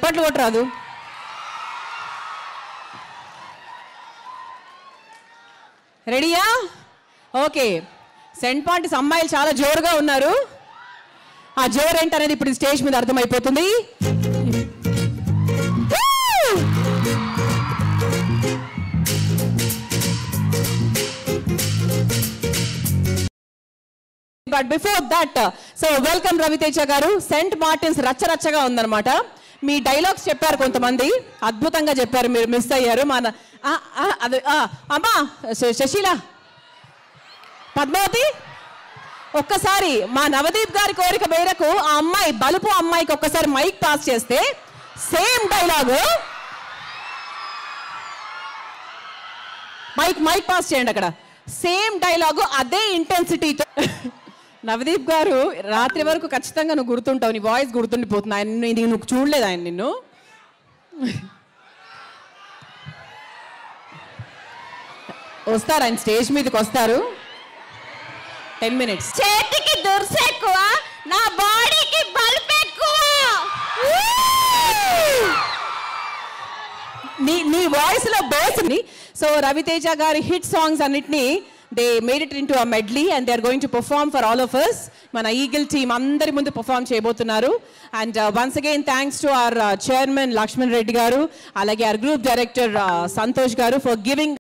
చప్పట్లు కొట్టరాదు రెడీయా okay cent parties అమ్మాయిలు చాలా జోరుగా ఉన్నారు ఆ జోరు ఏంటనేది ఇప్పుడు ఈ స్టేజ్ మీద అర్థమైపోతుంది but before that so welcome Raviteja garu Saint Martin's రచ్చరచ్చగా ఉందన్నమాట మీ డైలాగ్స్ చెప్పారు కొంతమంది అద్భుతంగా చెప్పారు మీరు మిస్ అయ్యారు మన ఆ, ఆ, అది ఆ, అమ్మా శ- శశిల పద్మావతి ఒక్కసారి మా నవదీప్ గారి కోరిక మేరకు ఆ అమ్మాయి బలుపు అమ్మాయికి ఒక్కసారి మైక్ పాస్ చేస్తే same dialogue mike mike pass చేయండి అక్కడ సేమ్ డైలాగు అదే ఇంటెన్సిటీతో నవదీప్ గారు రాత్రి వరకు ఖచ్చితంగా నువ్వు గుర్తుంటావు నీ వాయిస్ గుర్తుండిపోతుంది ఆయన నిన్ను- నువ్వు చూడలేదు ఆయన నిన్ను వస్తారు ఆయన స్టేజ్ మీదకి వస్తారు టెన్ మినిట్స్ చేతికి దుర్స ఎక్కువ నా బాడీకి బల్బ్ ఎక్కువ నీ నీ వాయిస్ లో బేస్ ఉంది సో రవితేజ గారి హిట్ సాంగ్స్ అన్నిటిని they made it in to a medley and they are going to perform for all of us మన ఈగిల్ టీమ్ అందరి ముందు పర్ఫార్మ్ చేయబోతున్నారు and once again thanks to our chairman Lakshman Reddy garu అలాగే our group director Santosh గారు for giving